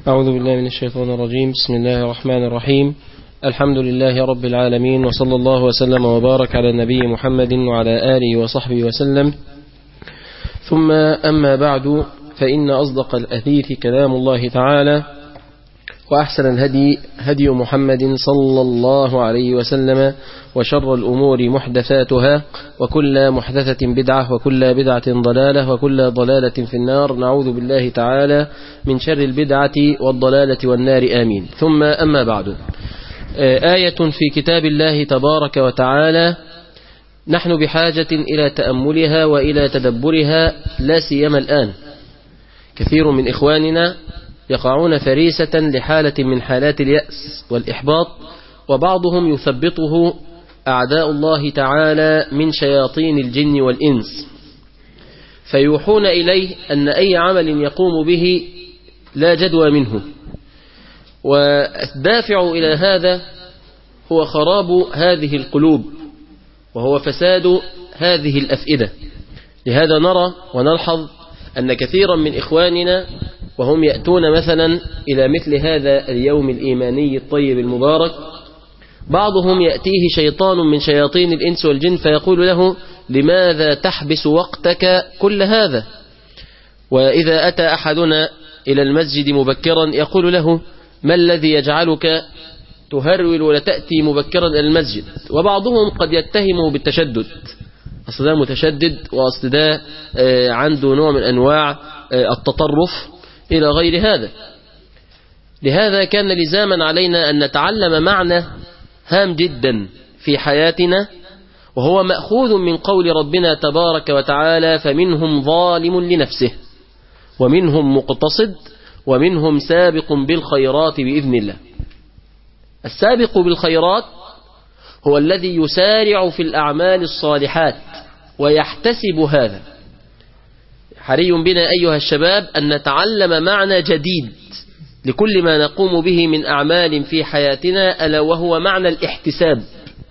أعوذ بالله من الشيطان الرجيم بسم الله الرحمن الرحيم الحمد لله رب العالمين وصلى الله وسلم وبارك على النبي محمد وعلى آله وصحبه وسلم ثم أما بعد فإن أصدق الأثيث كلام الله تعالى وأحسن الهدي هدي محمد صلى الله عليه وسلم وشر الأمور محدثاتها وكل محدثة بدعة وكل بدعة ضلالة وكل ضلالة في النار نعوذ بالله تعالى من شر البدعة والضلالة والنار آمين ثم أما بعد آية في كتاب الله تبارك وتعالى نحن بحاجة إلى تأملها وإلى تدبرها لا سيما الآن كثير من إخواننا يقعون فريسة لحالة من حالات اليأس والإحباط وبعضهم يثبطه أعداء الله تعالى من شياطين الجن والإنس فيوحون إليه أن أي عمل يقوم به لا جدوى منه والدافع إلى هذا هو خراب هذه القلوب وهو فساد هذه الأفئدة لهذا نرى ونلحظ أن كثيرا من إخواننا وهم يأتون مثلا إلى مثل هذا اليوم الإيماني الطيب المبارك بعضهم يأتيه شيطان من شياطين الإنس والجن فيقول له لماذا تحبس وقتك كل هذا وإذا أتى أحدنا إلى المسجد مبكرا يقول له ما الذي يجعلك تهرول وتأتي مبكرا إلى المسجد وبعضهم قد يتهمه بالتشدد أصل ده متشدد وأصل ده عنده نوع من أنواع التطرف إلى غير هذا لهذا كان لزاما علينا أن نتعلم معنى هام جدا في حياتنا وهو مأخوذ من قول ربنا تبارك وتعالى فمنهم ظالم لنفسه ومنهم مقتصد ومنهم سابق بالخيرات بإذن الله السابق بالخيرات هو الذي يسارع في الأعمال الصالحات ويحتسب هذا حري بنا أيها الشباب أن نتعلم معنى جديد لكل ما نقوم به من أعمال في حياتنا ألا وهو معنى الاحتساب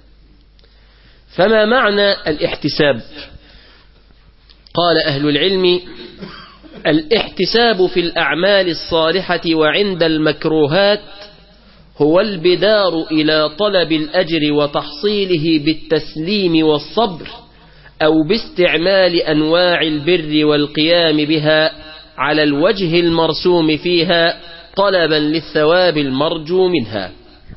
فما معنى الاحتساب قال أهل العلم الاحتساب في الأعمال الصالحة وعند المكروهات هو البدار إلى طلب الأجر وتحصيله بالتسليم والصبر أو باستعمال أنواع البر والقيام بها على الوجه المرسوم فيها طلبا للثواب المرجو منها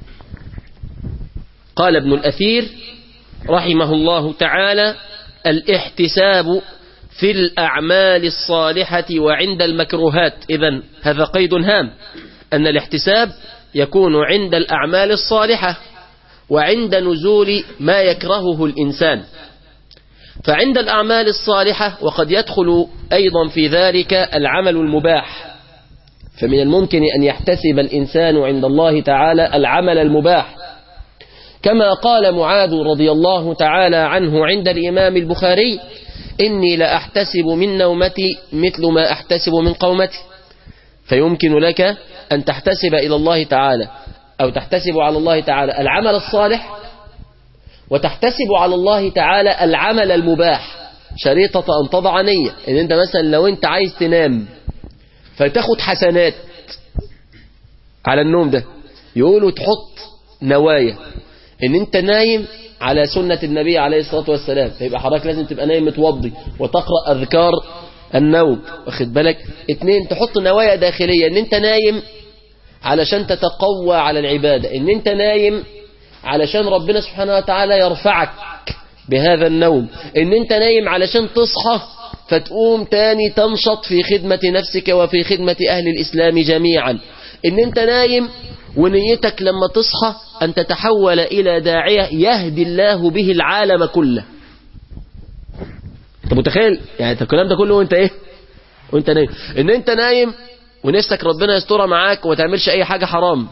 قال ابن الأثير رحمه الله تعالى الاحتساب في الأعمال الصالحة وعند المكروهات إذن هذا قيد هام أن الاحتساب يكون عند الأعمال الصالحة وعند نزول ما يكرهه الإنسان فعند الأعمال الصالحة وقد يدخل أيضا في ذلك العمل المباح فمن الممكن أن يحتسب الإنسان عند الله تعالى العمل المباح كما قال معاذ رضي الله تعالى عنه عند الإمام البخاري إني لأحتسب من نومتي مثل ما أحتسب من قومتي فيمكن لك أن تحتسب إلى الله تعالى أو تحتسب على الله تعالى العمل الصالح وتحتسب على الله تعالى العمل المباح شريطة أن تضع نية إن أنت مثلا لو أنت عايز تنام فتاخد حسنات على النوم ده يقولوا تحط نوايا إن أنت نايم على سنة النبي عليه الصلاة والسلام فيبقى حضرتك لازم تبقى نايم متوضي وتقرأ أذكار النوم واخد بالك اتنين تحط نوايا داخلية ان انت نايم علشان تتقوى على العبادة ان انت نايم علشان ربنا سبحانه وتعالى يرفعك بهذا النوم ان انت نايم علشان تصحى فتقوم تاني تنشط في خدمة نفسك وفي خدمة اهل الاسلام جميعا ان انت نايم ونيتك لما تصحى ان تتحول الى داعية يهدي الله به العالم كله انت متخيل يعني الكلام ده كله وانت ايه وانت نايم ان انت نايم ونفسك ربنا يسترها معاك وما تعملش اي حاجة حرام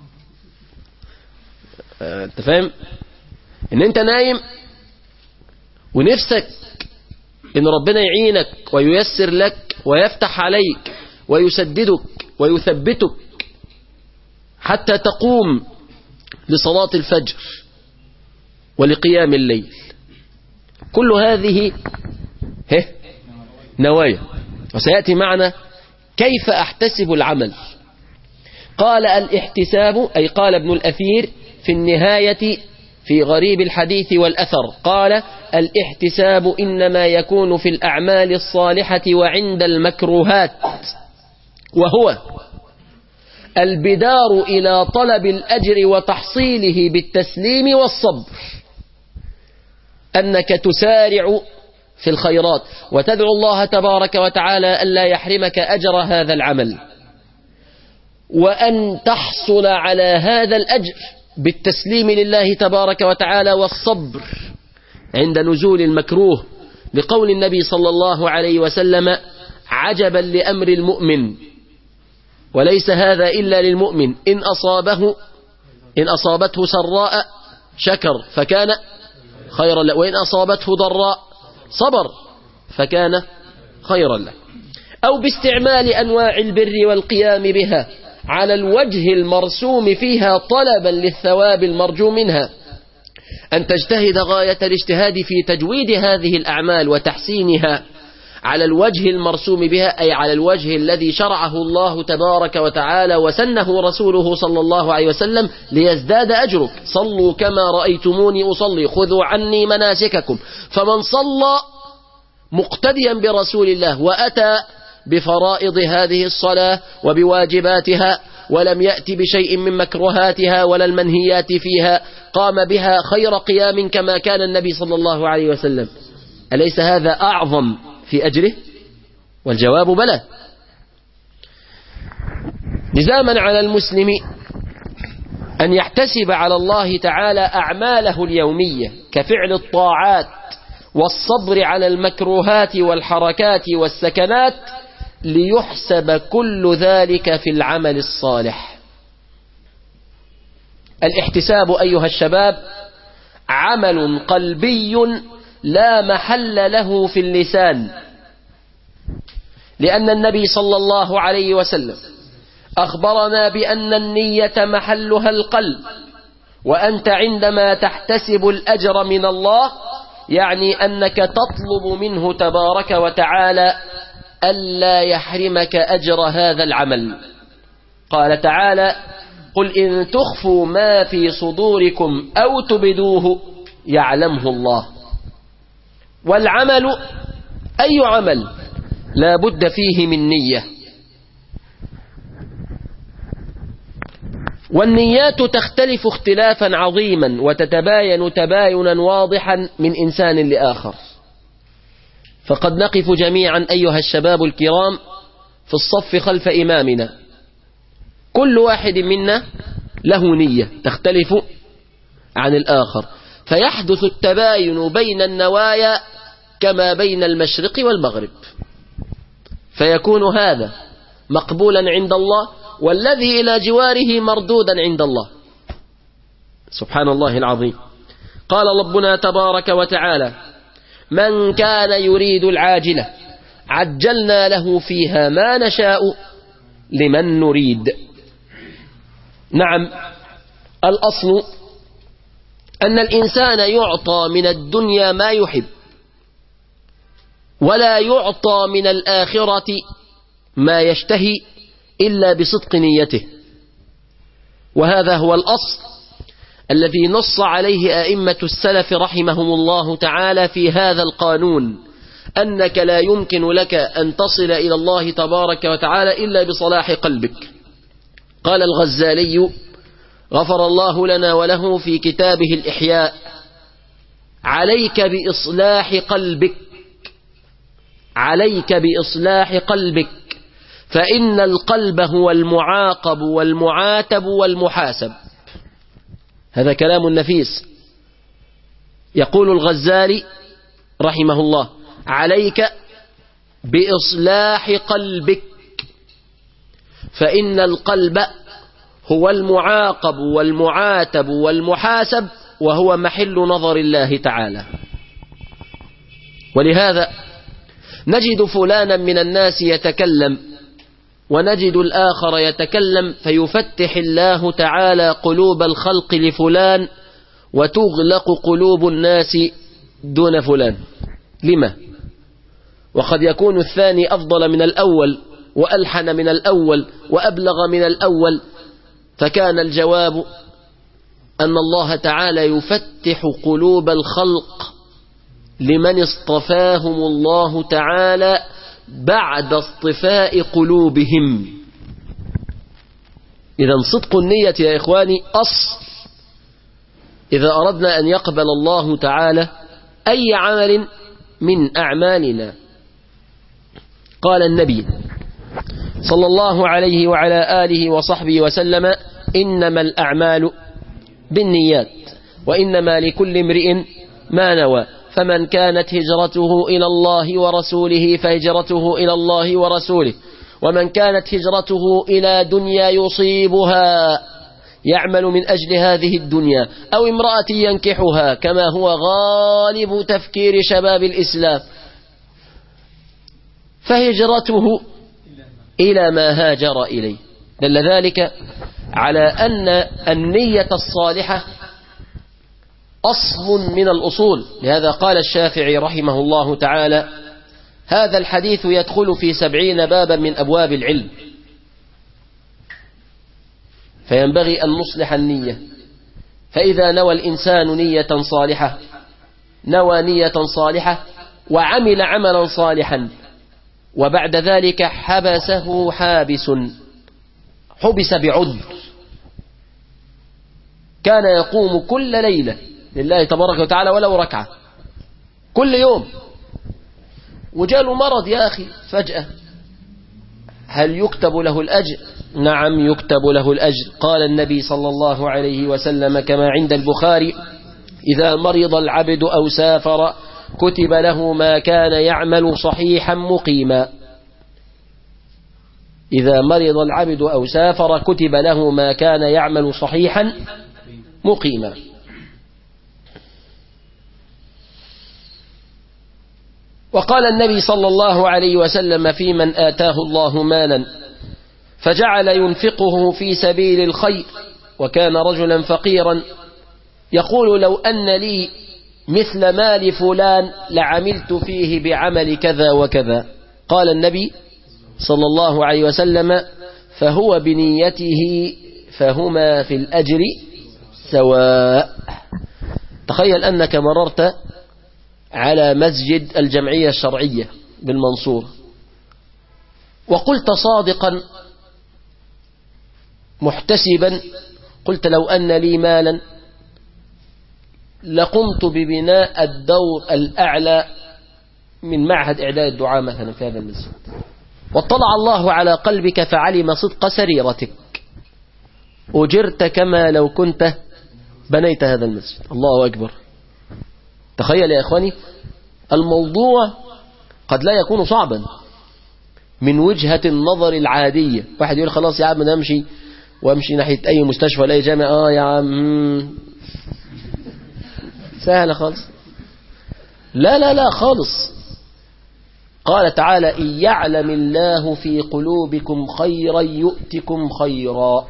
اه انت فاهم ان انت نايم ونفسك ان ربنا يعينك وييسر لك ويفتح عليك ويسددك ويثبتك حتى تقوم لصلاة الفجر ولقيام الليل كل هذه هه نوايا وسيأتي معنا كيف أحتسب العمل قال الاحتساب أي قال ابن الأثير في النهاية في غريب الحديث والأثر قال الاحتساب إنما يكون في الأعمال الصالحة وعند المكروهات وهو البدار إلى طلب الأجر وتحصيله بالتسليم والصبر أنك تسارع في الخيرات وتدعو الله تبارك وتعالى ألا يحرمك أجر هذا العمل وأن تحصل على هذا الأجر بالتسليم لله تبارك وتعالى والصبر عند نزول المكروه لقول النبي صلى الله عليه وسلم عجبا لأمر المؤمن وليس هذا إلا للمؤمن إن أصابه إن أصابته سراء شكر فكان خيرا له وإن أصابته ضراء صبر فكان خيرا له أو باستعمال أنواع البر والقيام بها على الوجه المرسوم فيها طلبا للثواب المرجو منها أن تجتهد غاية الاجتهاد في تجويد هذه الأعمال وتحسينها على الوجه المرسوم بها أي على الوجه الذي شرعه الله تبارك وتعالى وسنه رسوله صلى الله عليه وسلم ليزداد أجرك صلوا كما رأيتموني أصلي خذوا عني مناسككم فمن صلى مقتديا برسول الله وأتى بفرائض هذه الصلاة وبواجباتها ولم يأتي بشيء من مكروهاتها ولا المنهيات فيها قام بها خير قيام كما كان النبي صلى الله عليه وسلم أليس هذا أعظم في أجره والجواب بلى لزاما على المسلم أن يحتسب على الله تعالى أعماله اليومية كفعل الطاعات والصبر على المكروهات والحركات والسكنات ليحسب كل ذلك في العمل الصالح الاحتساب أيها الشباب عمل قلبي لا محل له في اللسان لأن النبي صلى الله عليه وسلم أخبرنا بأن النية محلها القلب وأنت عندما تحتسب الأجر من الله يعني أنك تطلب منه تبارك وتعالى ألا يحرمك أجر هذا العمل قال تعالى قل إن تخفوا ما في صدوركم أو تبدوه يعلمه الله والعمل أي عمل لا بد فيه من نية والنيات تختلف اختلافا عظيما وتتباين تباينا واضحا من إنسان لآخر فقد نقف جميعا أيها الشباب الكرام في الصف خلف إمامنا كل واحد منا له نية تختلف عن الآخر فيحدث التباين بين النوايا كما بين المشرق والمغرب فيكون هذا مقبولا عند الله والذي إلى جواره مردودا عند الله سبحان الله العظيم قال ربنا تبارك وتعالى من كان يريد العاجلة عجلنا له فيها ما نشاء لمن نريد نعم الأصل أن الإنسان يعطى من الدنيا ما يحب ولا يعطى من الآخرة ما يشتهي إلا بصدق نيته وهذا هو الأصل الذي نص عليه أئمة السلف رحمهم الله تعالى في هذا القانون أنك لا يمكن لك أن تصل إلى الله تبارك وتعالى إلا بصلاح قلبك قال الغزالي غفر الله لنا وله في كتابه الإحياء عليك بإصلاح قلبك عليك بإصلاح قلبك فإن القلب هو المعاقب والمعاتب والمحاسب هذا كلام نفيس يقول الغزالي رحمه الله عليك بإصلاح قلبك فإن القلب هو المعاقب والمعاتب والمحاسب وهو محل نظر الله تعالى ولهذا نجد فلانا من الناس يتكلم ونجد الآخر يتكلم فيفتح الله تعالى قلوب الخلق لفلان وتغلق قلوب الناس دون فلان لما؟ وقد يكون الثاني أفضل من الأول وألحن من الأول وأبلغ من الأول فكان الجواب أن الله تعالى يفتح قلوب الخلق لمن اصطفاهم الله تعالى بعد اصطفاء قلوبهم إذا صدق النية يا إخواني أصل إذا أردنا أن يقبل الله تعالى أي عمل من أعمالنا قال النبي صلى الله عليه وعلى آله وصحبه وسلم إنما الأعمال بالنيات وإنما لكل امرئ ما نوى فمن كانت هجرته إلى الله ورسوله فهجرته إلى الله ورسوله ومن كانت هجرته إلى دنيا يصيبها يعمل من أجل هذه الدنيا أو امرأة ينكحها كما هو غالب تفكير شباب الإسلام فهجرته إلى ما هاجر إليه دل ذلك على أن النية الصالحة أصل من الأصول لهذا قال الشافعي رحمه الله تعالى هذا الحديث يدخل في سبعين بابا من أبواب العلم فينبغي أن نصلح النية فإذا نوى الإنسان نية صالحة نوى نية صالحة وعمل عملا صالحا وبعد ذلك حبسه حابس حبس بعذر كان يقوم كل ليلة لله تبارك وتعالى ولو ركعة كل يوم وجاله مرض يا أخي فجأة هل يكتب له الأجر نعم يكتب له الأجر قال النبي صلى الله عليه وسلم كما عند البخاري إذا مرض العبد أو سافر كتب له ما كان يعمل صحيحا مقيما إذا مرض العبد أو سافر كتب له ما كان يعمل صحيحا مقيما وقال النبي صلى الله عليه وسلم في من آتاه الله مالا فجعل ينفقه في سبيل الخير وكان رجلا فقيرا يقول لو أن لي مثل مال فلان لعملت فيه بعمل كذا وكذا قال النبي صلى الله عليه وسلم فهو بنيته فهما في الأجر سواء تخيل أنك مررت على مسجد الجمعية الشرعية بالمنصور وقلت صادقا محتسبا قلت لو أن لي مالا لقمت ببناء الدور الأعلى من معهد إعداد الدعاء مثلا في هذا المسجد واطلع الله على قلبك فعلم صدق سريرتك أجرت كما لو كنت بنيت هذا المسجد الله أكبر تخيل يا إخواني الموضوع قد لا يكون صعبا من وجهة النظر العادية واحد يقول خلاص يا عم انا امشي وامشي ناحية اي مستشفى ولا اي جامعة اه يا عم سهلة خالص لا لا لا خالص قال تعالى إن يعلم الله في قلوبكم خيرا يؤتكم خيرا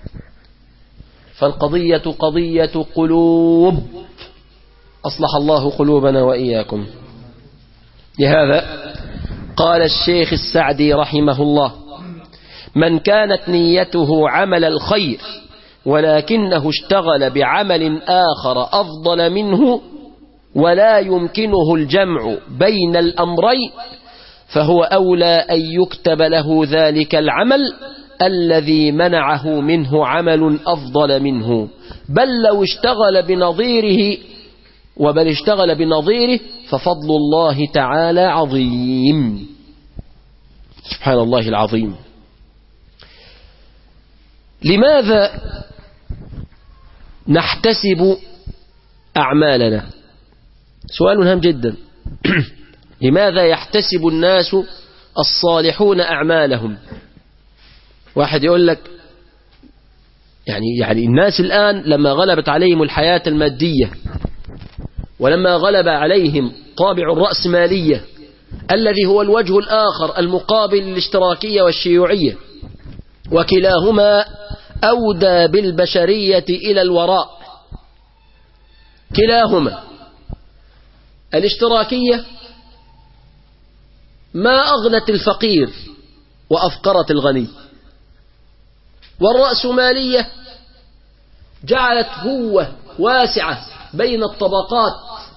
فالقضية قضية قلوب أصلح الله قلوبنا وإياكم لهذا قال الشيخ السعدي رحمه الله من كانت نيته عمل الخير ولكنه اشتغل بعمل آخر أفضل منه ولا يمكنه الجمع بين الأمرين فهو أولى أن يكتب له ذلك العمل الذي منعه منه عمل أفضل منه بل لو اشتغل بنظيره وبل اشتغل بنظيره ففضل الله تعالى عظيم سبحان الله العظيم لماذا نحتسب أعمالنا سؤال هام جدا لماذا يحتسب الناس الصالحون أعمالهم واحد يقول لك يعني يعني الناس الآن لما غلبت عليهم الحياة المادية ولما غلب عليهم طابع الرأسمالية الذي هو الوجه الآخر المقابل للاشتراكية والشيوعية وكلاهما أودى بالبشرية إلى الوراء كلاهما الاشتراكية ما أغنت الفقير وأفقرت الغني والرأسمالية جعلت هو واسعة بين الطبقات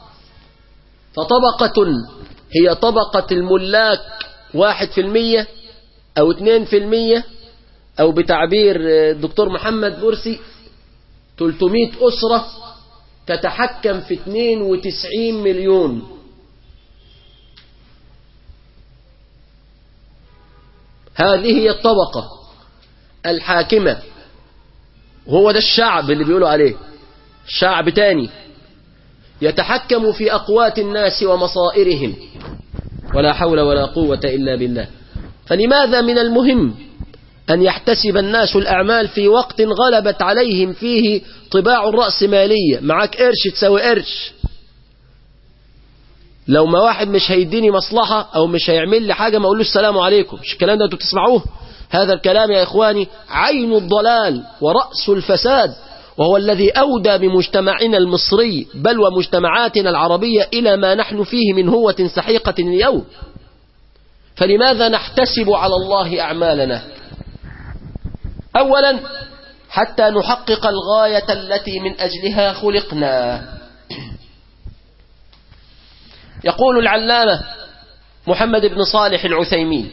فطبقة هي طبقة الملاك واحد في المية أو اتنين في المية أو بتعبير الدكتور محمد مرسي 300 أسرة تتحكم في 92 مليون هذه هي الطبقة الحاكمة هو ده الشعب اللي بيقولوا عليه شعب تاني يتحكم في أقوات الناس ومصائرهم ولا حول ولا قوة إلا بالله فلماذا من المهم أن يحتسب الناس الأعمال في وقت غلبت عليهم فيه طباع الرأسمالية معك قرش تساوي قرش لو ما واحد مش هيديني مصلحة أو مش هيعمل لي حاجة ما أقولوش السلام عليكم مش الكلام ده أنتوا بتسمعوه هذا الكلام يا إخواني عين الضلال ورأس الفساد وهو الذي أودى بمجتمعنا المصري بل ومجتمعاتنا العربية إلى ما نحن فيه من هوة سحيقة اليوم فلماذا نحتسب على الله أعمالنا أولا حتى نحقق الغاية التي من أجلها خلقنا يقول العلامة محمد بن صالح العثيمين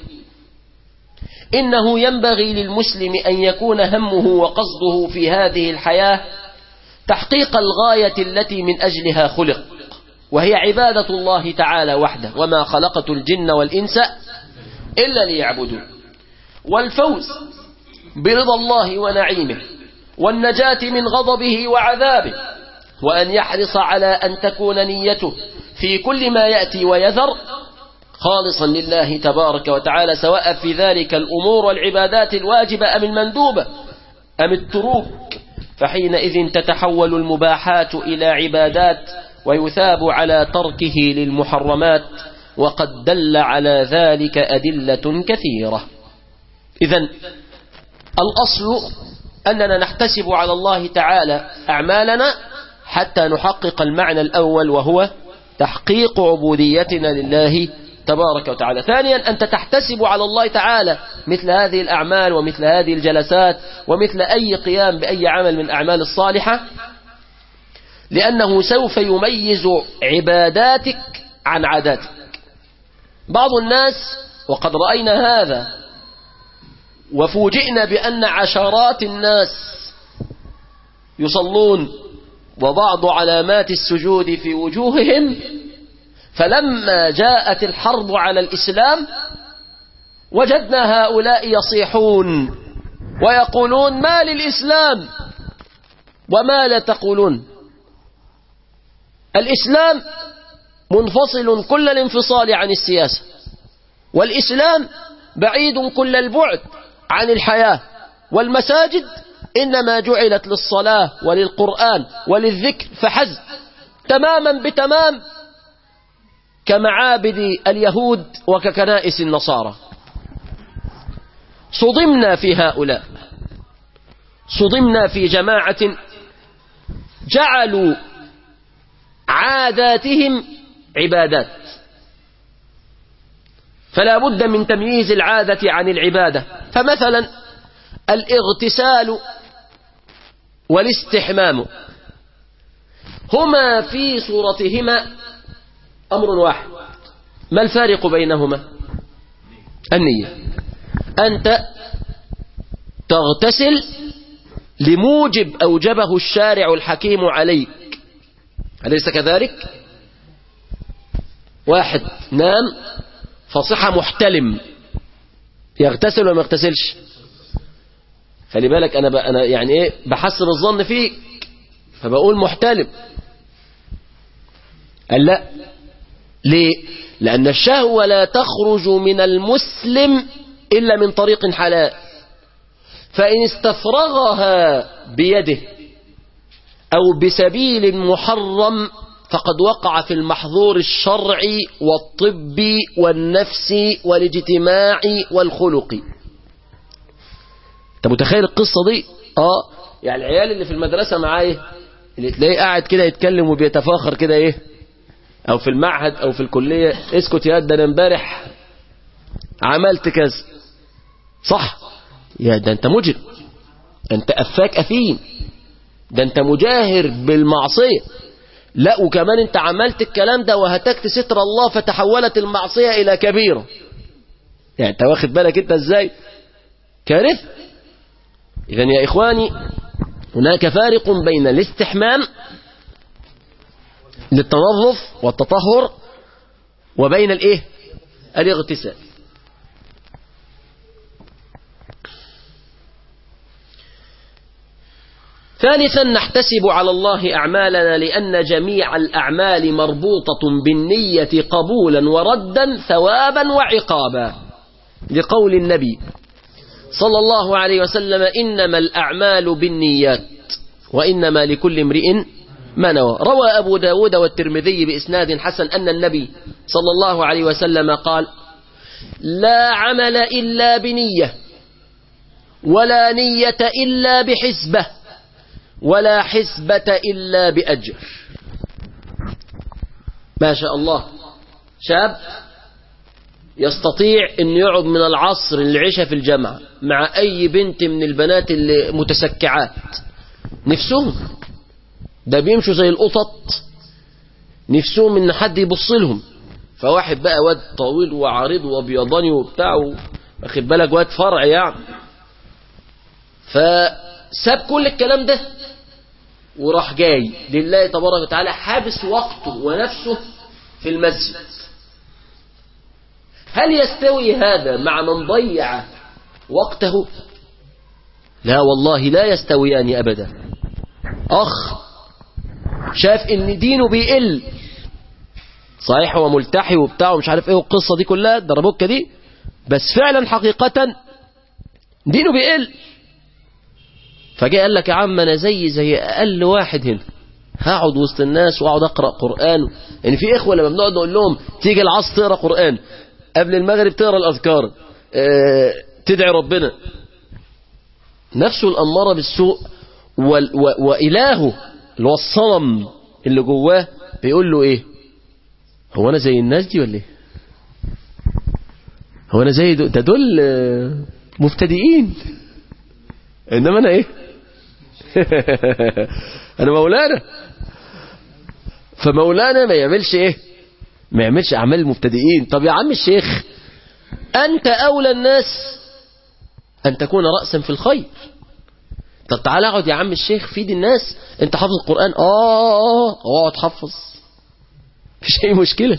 إنه ينبغي للمسلم أن يكون همه وقصده في هذه الحياة تحقيق الغاية التي من أجلها خلق وهي عبادة الله تعالى وحده وما خلقت الجن والإنس إلا ليعبدون والفوز برضا الله ونعيمه والنجاة من غضبه وعذابه وأن يحرص على أن تكون نيته في كل ما يأتي ويذر خالصا لله تبارك وتعالى سواء في ذلك الأمور والعبادات الواجبة أم المندوبة أم التروك فحينئذ تتحول المباحات إلى عبادات ويثاب على تركه للمحرمات وقد دل على ذلك أدلة كثيرة إذا الأصل أننا نحتسب على الله تعالى أعمالنا حتى نحقق المعنى الأول وهو تحقيق عبوديتنا لله تبارك وتعالى ثانيا أنت تحتسب على الله تعالى مثل هذه الأعمال ومثل هذه الجلسات ومثل أي قيام بأي عمل من الأعمال الصالحة لأنه سوف يميز عباداتك عن عاداتك بعض الناس وقد رأينا هذا وفوجئنا بأن عشرات الناس يصلون وبعض علامات السجود في وجوههم فلما جاءت الحرب على الإسلام وجدنا هؤلاء يصيحون ويقولون ما للإسلام وما لا تقولون الإسلام منفصل كل الانفصال عن السياسة والإسلام بعيد كل البعد عن الحياة والمساجد إنما جعلت للصلاة وللقرآن وللذكر فحزب تماما بتمام كمعابد اليهود وككنائس النصارى صدمنا في هؤلاء صدمنا في جماعة جعلوا عاداتهم عبادات فلا بد من تمييز العادة عن العبادة فمثلا الاغتسال والاستحمام هما في صورتهما أمر واحد ما الفارق بينهما النية أنت تغتسل لموجب أوجبه الشارع الحكيم عليك أليس كذلك واحد نام فصحى محتلم يغتسل ولا ما يغتسلش خلي بالك أنا, ب... أنا يعني إيه بحسن الظن فيك فبقول محتلم قال لا ليه لأن الشهوة لا تخرج من المسلم إلا من طريق حلال فإن استفرغها بيده أو بسبيل محرم فقد وقع في المحظور الشرعي والطبي والنفسي والاجتماعي والخلقي انت متخيل القصة دي اه يعني العيال اللي في المدرسة معايا اللي تلاقيه قاعد كده يتكلم وبيتفاخر كده ايه او في المعهد او في الكلية اسكت يا ده انا امبارح عملت كذا صح يا ده انت مجرم انت افاك اثيم ده انت مجاهر بالمعصية لا وكمان انت عملت الكلام ده وهتكت ستر الله فتحولت المعصية الى كبيرة يعني انت واخد بالك انت ازاي كارثة اذا يا اخواني هناك فارق بين الاستحمام للتنظف والتطهر وبين الايه الاغتسال ثالثا نحتسب على الله أعمالنا لأن جميع الأعمال مربوطة بالنية قبولا وردا ثوابا وعقابا لقول النبي صلى الله عليه وسلم إنما الأعمال بالنيات وإنما لكل امرئ ما نوى روى أبو داود والترمذي بإسناد حسن أن النبي صلى الله عليه وسلم قال لا عمل إلا بنية ولا نية إلا بحسبة ولا حسبة إلا بأجر ما شاء الله شاب يستطيع أن يقعد من العصر العشاء في الجامعة مع أي بنت من البنات المتسكعات نفسهم ده بيمشوا زي القطط نفسهم ان حد يبص لهم فواحد بقى واد طويل وعريض وابيضاني وبتاع واخد بالك واد فرع يعني فساب كل الكلام ده وراح جاي لله تبارك وتعالى حابس وقته ونفسه في المسجد هل يستوي هذا مع من ضيع وقته لا والله لا يستويان أبدا أخ شاف ان دينه بيقل صحيح هو ملتحي وبتاع ومش عارف ايه والقصة دي كلها الدربوكة دي بس فعلا حقيقة دينه بيقل فجاء قال لك يا عم انا زي زي اقل واحد هنا هقعد وسط الناس واقعد اقرا قران يعني في اخوه لما بنقعد نقول لهم تيجي العصر تقرا قران قبل المغرب تقرا الاذكار اه تدعي ربنا نفسه الاماره بالسوء وال و والهه اللي هو الصنم اللي جواه بيقول له ايه هو انا زي الناس دي ولا ايه هو انا زي ده دول مبتدئين انما انا ايه انا مولانا فمولانا ما يعملش ايه ما يعملش اعمال المبتدئين طب يا عم الشيخ انت اولى الناس ان تكون رأسا في الخير طب تعالى اقعد يا عم الشيخ فيد الناس انت حافظ القرآن اه اقعد حفظ مفيش اي مشكلة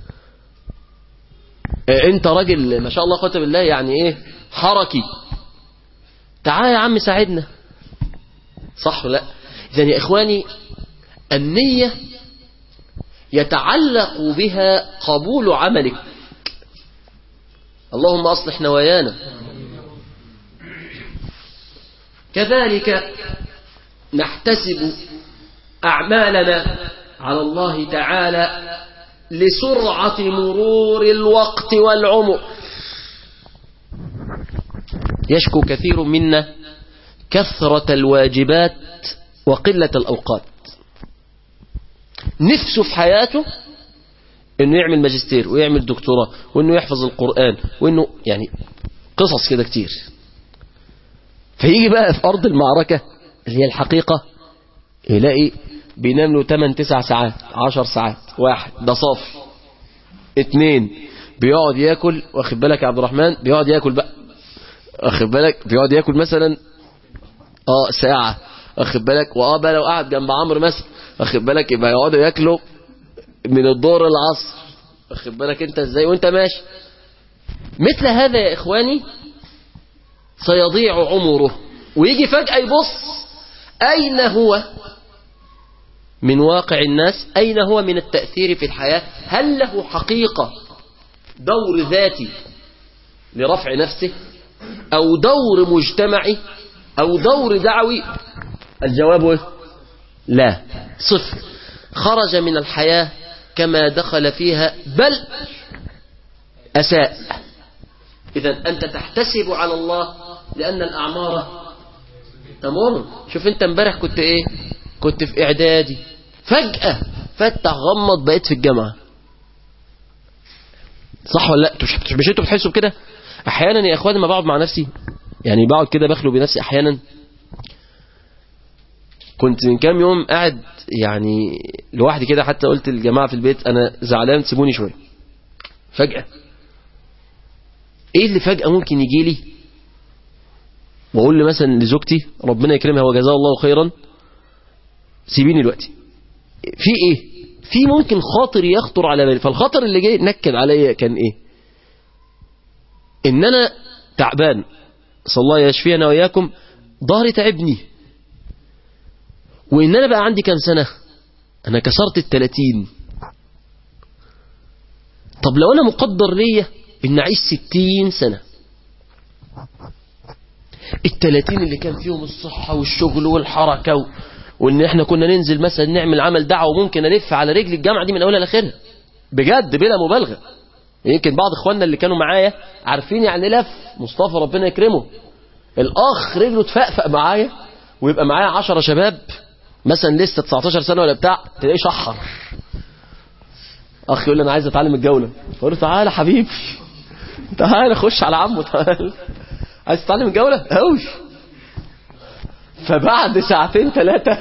اه انت راجل ما شاء الله قوة بالله يعني ايه حركي تعالى يا عم ساعدنا صح ولا لا اذا يا اخواني النية يتعلق بها قبول عملك اللهم اصلح نوايانا كذلك نحتسب أعمالنا على الله تعالى لسرعة مرور الوقت والعمر يشكو كثير منا كثرة الواجبات وقلة الأوقات نفسه في حياته انه يعمل ماجستير ويعمل دكتوراه وانه يحفظ القرآن وانه يعني قصص كده كتير فيجي بقى في أرض المعركة اللي هي الحقيقة يلاقي بينام له 8 9 ساعات 10 ساعات واحد ده صافي اتنين بيقعد ياكل واخد بالك يا عبد الرحمن بيقعد ياكل بقى واخد بالك بيقعد ياكل مثلا اه ساعة واخد بالك واه بقى لو قعد جنب عمرو مثلا واخد بالك يبقى يقعدوا ياكلوا من الظهر العصر واخد بالك انت ازاي وانت ماشي مثل هذا يا اخواني سيضيع عمره ويجي فجأة يبص أين هو من واقع الناس أين هو من التأثير في الحياة هل له حقيقة دور ذاتي لرفع نفسه أو دور مجتمعي أو دور دعوي الجواب لا صفر خرج من الحياة كما دخل فيها بل أساء إذا أنت تحتسب على الله لأن الأعمار تمر شوف أنت امبارح كنت إيه كنت في إعدادي فجأة فتح غمض بقيت في الجامعة صح ولا لا مش, مش انتوا بتحسوا بكده احيانا يا اخواني ما بقعد مع نفسي يعني بقعد كده بخلو بنفسي احيانا كنت من كام يوم قاعد يعني لوحدي كده حتى قلت للجماعة في البيت أنا زعلان سيبوني شوية فجأة إيه اللي فجأة ممكن يجي لي وأقول لي مثلا لزوجتي ربنا يكرمها وجزاها الله خيرا سيبيني دلوقتي في إيه في ممكن خاطر يخطر على بالي فالخطر اللي جاي نكد عليا كان إيه إن أنا تعبان صلى الله يشفينا وإياكم ظهري تعبني وإن أنا بقى عندي كام سنة أنا كسرت التلاتين طب لو أنا مقدر ليا إن أعيش ستين سنة التلاتين اللي كان فيهم الصحة والشغل والحركة و... وإن إحنا كنا ننزل مثلا نعمل عمل دعوة وممكن ألف على رجل الجامعة دي من أولها لآخرها بجد بلا مبالغة يمكن بعض إخواننا اللي كانوا معايا عارفين يعني لف مصطفى ربنا يكرمه الأخ رجله تفقفق معايا ويبقى معايا عشرة شباب مثلا لسه 19 سنة ولا بتاع تلاقيه شحر اخ يقول لي انا عايز اتعلم الجولة فقول له تعالى حبيبي تعالى خش على عمه تعالى عايز تتعلم الجولة قوي فبعد ساعتين ثلاثة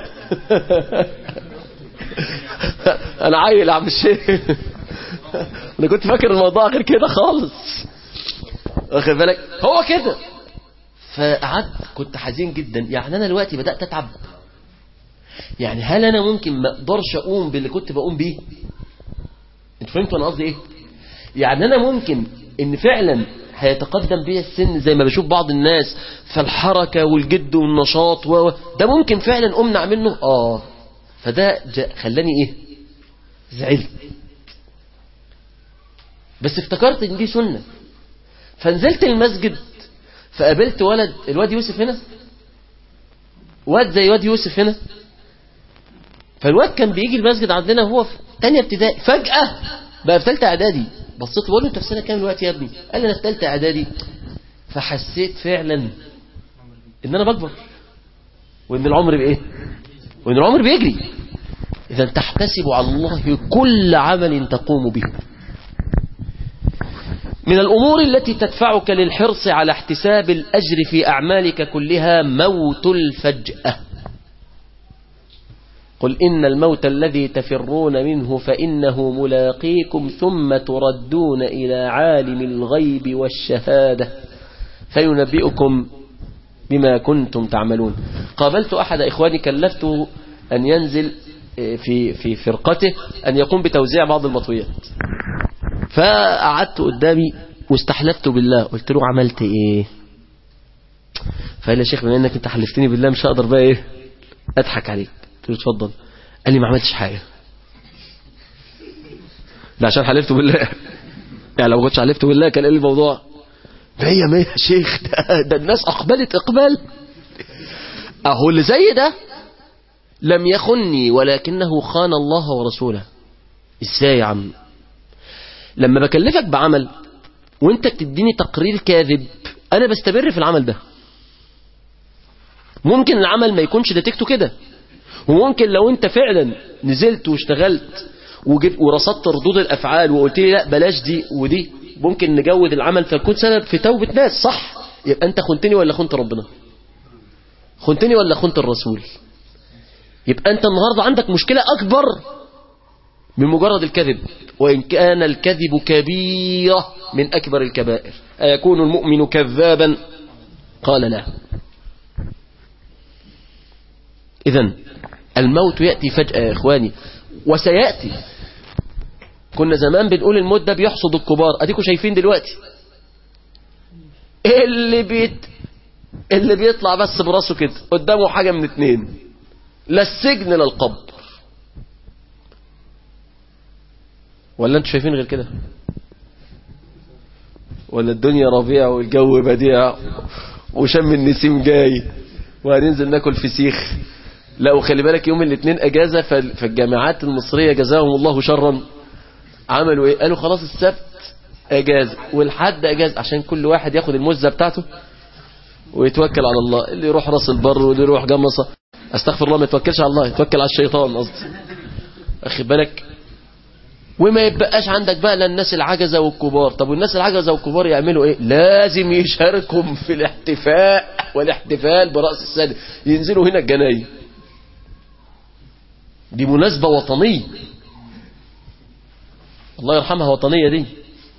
انا عيل يا عم الشيخ انا كنت فاكر الموضوع غير كده خالص واخد بالك هو كده فقعدت كنت حزين جدا يعني انا دلوقتي بدأت اتعب يعني هل انا ممكن ما اقدرش اقوم باللي كنت بقوم بيه انت فهمتوا انا قصدي ايه يعني انا ممكن ان فعلا هيتقدم بيا السن زي ما بشوف بعض الناس فالحركة والجد والنشاط و... ده ممكن فعلا امنع منه اه فده جا... خلاني ايه زعلت بس افتكرت ان دي سنة فنزلت المسجد فقابلت ولد الواد يوسف هنا واد زي واد يوسف هنا فالواد كان بيجي المسجد عندنا وهو في تانية ابتدائي فجأة بقى في ثالثة اعدادي بصيت بقول له انت في سنة كام دلوقتي يا ابني قال لي انا في ثالثة اعدادي فحسيت فعلا ان انا بكبر وان العمر بايه وان العمر بيجري اذا تحتسب على الله كل عمل تقوم به من الأمور التي تدفعك للحرص على احتساب الأجر في أعمالك كلها موت الفجأة قل إن الموت الذي تفرون منه فإنه ملاقيكم ثم تردون إلى عالم الغيب والشهادة فينبئكم بما كنتم تعملون قابلت أحد إخواني كلفته أن ينزل في في فرقته أن يقوم بتوزيع بعض المطويات فقعدت قدامي واستحلفت بالله قلت له عملت ايه فقال لي يا شيخ بما انك انت حلفتني بالله مش هقدر بقى ايه اضحك عليك قلت له اتفضل قال لي ما عملتش حاجه ده عشان حلفت بالله يعني لو كنتش حلفت بالله كان قال لي الموضوع مية مية يا شيخ ده, ده الناس اقبلت اقبال اهو اللي زي ده لم يخني ولكنه خان الله ورسوله ازاي يا عم لما بكلفك بعمل وانت بتديني تقرير كاذب انا بستمر في العمل ده ممكن العمل ما يكونش نتيجته كده وممكن لو انت فعلا نزلت واشتغلت وجبت ورصدت ردود الافعال وقلت لي لا بلاش دي ودي ممكن نجود العمل فيكون سبب في توبة ناس صح يبقى انت خنتني ولا خنت ربنا خنتني ولا خنت الرسول يبقى انت النهاردة عندك مشكلة اكبر من مجرد الكذب وإن كان الكذب كبيرة من أكبر الكبائر أيكون المؤمن كذابا قال لا إذا الموت يأتي فجأة يا إخواني وسيأتي كنا زمان بنقول الموت ده بيحصد الكبار أديكم شايفين دلوقتي اللي بيت اللي بيطلع بس براسه كده قدامه حاجة من اتنين لا السجن لا القبر ولا انتوا شايفين غير كده ولا الدنيا ربيع والجو بديع وشم النسيم جاي وهننزل ناكل فسيخ لا وخلي بالك يوم الاثنين اجازة فالجامعات المصرية جزاهم الله شرا عملوا ايه قالوا خلاص السبت اجازة والحد اجازة عشان كل واحد ياخد المزة بتاعته ويتوكل على الله اللي يروح راس البر واللي يروح جمصة استغفر الله ما يتوكلش على الله يتوكل على الشيطان قصدي اخي بالك وما يبقاش عندك بقى لا الناس العجزة والكبار طب والناس العجزة والكبار يعملوا ايه لازم يشاركوا في الاحتفاء والاحتفال برأس السنة ينزلوا هنا الجناين دي مناسبة وطنية الله يرحمها وطنية دي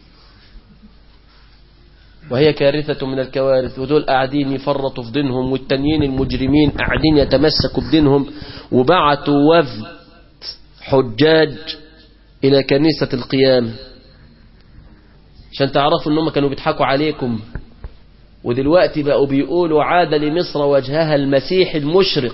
وهي كارثة من الكوارث ودول قاعدين يفرطوا في دينهم والتانيين المجرمين قاعدين يتمسكوا بدينهم وبعتوا وفد حجاج إلى كنيسة القيامة عشان تعرفوا انهم كانوا بيضحكوا عليكم ودلوقتي بقوا بيقولوا عاد لمصر وجهها المسيح المشرق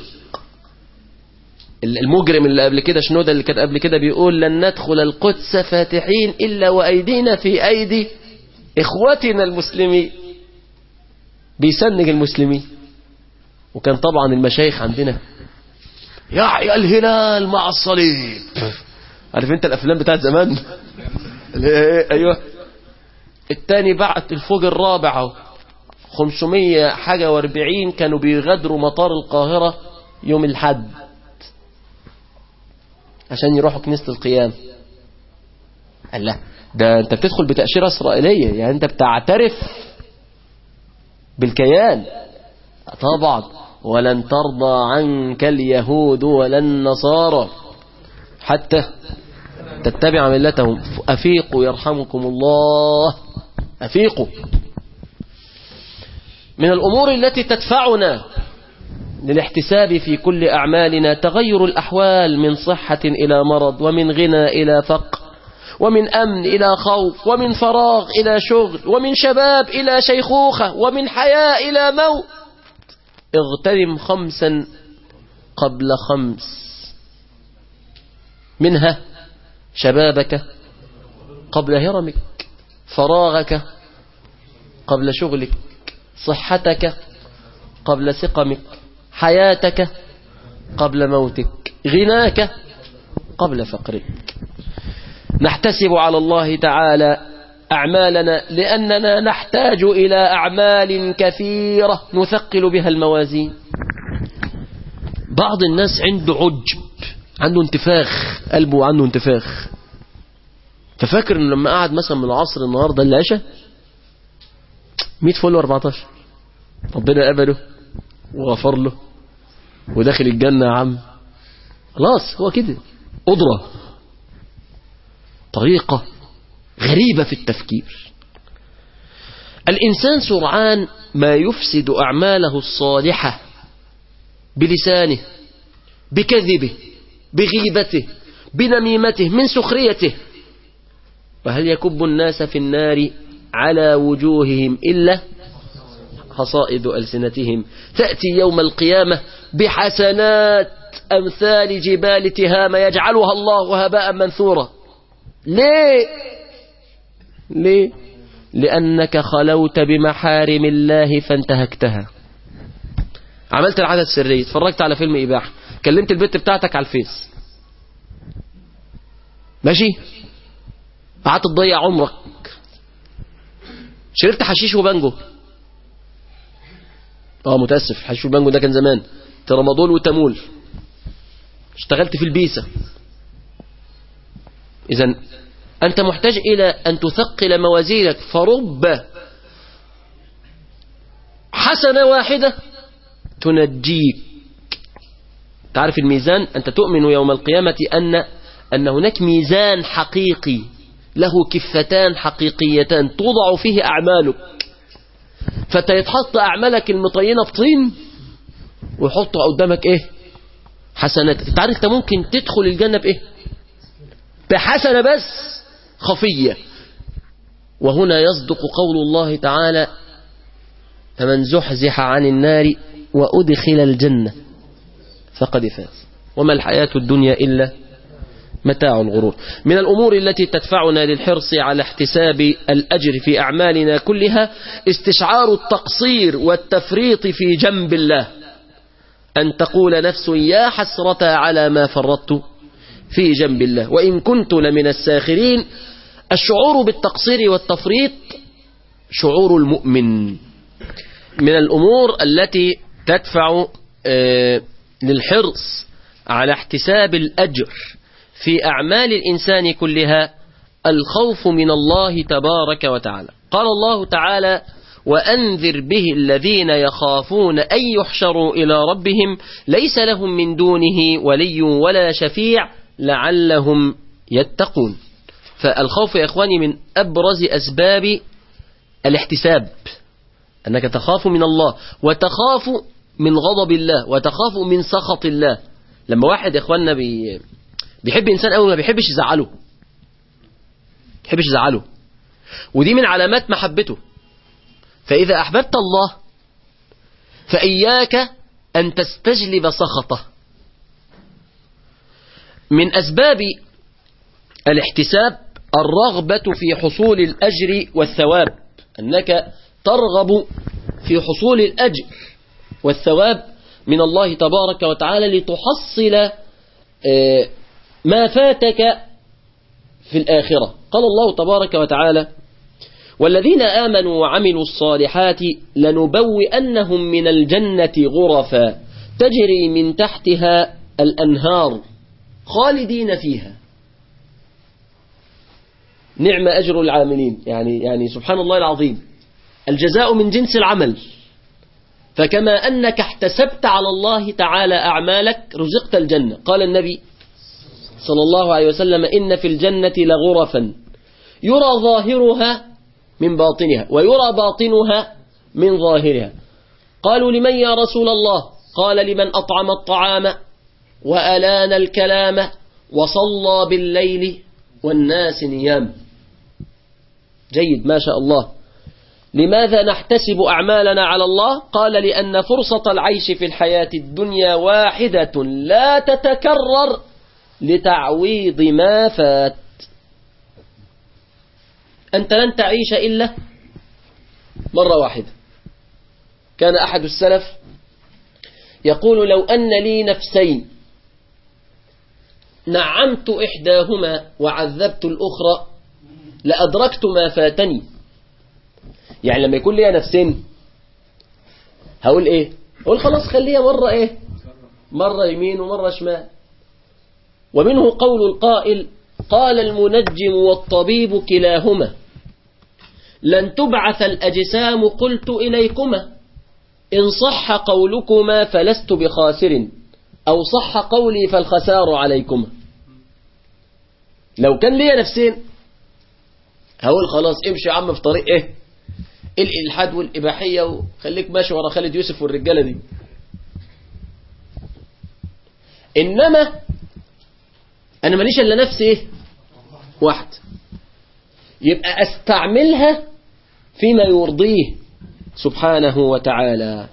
المجرم اللي قبل كده شنودة اللي كان قبل كده بيقول لن ندخل القدس فاتحين إلا وأيدينا في أيدي إخوتنا المسلمين بيسنج المسلمين وكان طبعا المشايخ عندنا يحيى الهلال مع الصليب عارف انت الافلام بتاعت زمان ايوه التاني بعت الفوق الرابع اهو 500 حاجة واربعين كانوا بيغادروا مطار القاهرة يوم الحد عشان يروحوا كنيسة القيام قال لا ده انت بتدخل بتأشيرة إسرائيلية يعني انت بتعترف بالكيان طبعا ولن ترضى عنك اليهود ولا النصارى حتى تتبع ملتهم أفيقوا يرحمكم الله أفيقوا من الأمور التي تدفعنا للاحتساب في كل أعمالنا تغير الأحوال من صحة إلى مرض ومن غنى إلى فقر ومن أمن إلى خوف ومن فراغ إلى شغل ومن شباب إلى شيخوخة ومن حياة إلى موت اغتنم خمسا قبل خمس منها شبابك قبل هرمك فراغك قبل شغلك صحتك قبل سقمك حياتك قبل موتك غناك قبل فقرك نحتسب على الله تعالى أعمالنا لأننا نحتاج إلى أعمال كثيرة نثقل بها الموازين بعض الناس عنده عجب عنده انتفاخ قلبه عنده انتفاخ ففاكر ان لما قعد مثلا من العصر النهارده العشاء 100 فل و14 ربنا قبله وغفر له وداخل الجنة يا عم خلاص هو كده قدرة طريقة غريبة في التفكير الإنسان سرعان ما يفسد أعماله الصالحة بلسانه بكذبه بغيبته بنميمته من سخريته وهل يكب الناس في النار على وجوههم إلا حصائد ألسنتهم تأتي يوم القيامة بحسنات أمثال جبال تهام يجعلها الله هباء منثورا ليه ليه لأنك خلوت بمحارم الله فانتهكتها عملت العادة السرية اتفرجت على فيلم إباحة كلمت البنت بتاعتك على الفيس ماشي قعدت تضيع عمرك شربت حشيش وبانجو اه متاسف الحشيش والبانجو ده كان زمان ترامادول وتامول اشتغلت في البيسة اذا انت محتاج الى ان تثقل موازينك فرب حسنة واحدة تنجيك تعرف الميزان أنت تؤمن يوم القيامة أن أن هناك ميزان حقيقي له كفتان حقيقيتان توضع فيه أعمالك فتيتحط أعمالك المطينة بطين ويحط قدامك إيه حسنات انت عارف انت ممكن تدخل الجنة بإيه بحسنة بس خفية وهنا يصدق قول الله تعالى فمن زحزح عن النار وأدخل الجنة فقد فاز وما الحياة الدنيا إلا متاع الغرور من الأمور التي تدفعنا للحرص على احتساب الأجر في أعمالنا كلها استشعار التقصير والتفريط في جنب الله أن تقول نفس يا حسرة على ما فرطت في جنب الله وإن كنت لمن الساخرين الشعور بالتقصير والتفريط شعور المؤمن من الأمور التي تدفع للحرص على احتساب الأجر في أعمال الإنسان كلها الخوف من الله تبارك وتعالى قال الله تعالى وأنذر به الذين يخافون أن يحشروا إلى ربهم ليس لهم من دونه ولي ولا شفيع لعلهم يتقون فالخوف يا إخواني من أبرز أسباب الاحتساب أنك تخاف من الله وتخاف من غضب الله وتخاف من سخط الله لما واحد يا إخواننا بي بيحب إنسان أول ما بيحبش يزعله بيحبش يزعله ودي من علامات محبته فإذا أحببت الله فإياك أن تستجلب سخطه من أسباب الاحتساب الرغبة في حصول الأجر والثواب أنك ترغب في حصول الأجر والثواب من الله تبارك وتعالى لتحصل ما فاتك في الآخرة قال الله تبارك وتعالى والذين آمنوا وعملوا الصالحات لنبوئنهم من الجنة غرفا تجري من تحتها الأنهار خالدين فيها نعم أجر العاملين يعني يعني سبحان الله العظيم الجزاء من جنس العمل فكما أنك احتسبت على الله تعالى أعمالك رزقت الجنة قال النبي صلى الله عليه وسلم إن في الجنة لغرفا يرى ظاهرها من باطنها ويرى باطنها من ظاهرها قالوا لمن يا رسول الله قال لمن أطعم الطعام وألان الكلام وصلى بالليل والناس نيام جيد ما شاء الله لماذا نحتسب أعمالنا على الله قال لأن فرصة العيش في الحياة الدنيا واحدة لا تتكرر لتعويض ما فات أنت لن تعيش إلا مرة واحدة كان أحد السلف يقول لو أن لي نفسين نعمت إحداهما وعذبت الأخرى لأدركت ما فاتني يعني لما يكون لي نفسين هقول إيه أقول خلاص خليها مرة إيه مرة يمين ومرة شمال ومنه قول القائل قال المنجم والطبيب كلاهما لن تبعث الأجسام قلت إليكما إن صح قولكما فلست بخاسر أو صح قولي فالخسار عليكما لو كان لي نفسين هقول خلاص امشي يا عم في طريق ايه الإلحاد والإباحية وخليك ماشي ورا خالد يوسف والرجالة دي إنما أنا ماليش إلا نفسي إيه واحد يبقى أستعملها فيما يرضيه سبحانه وتعالى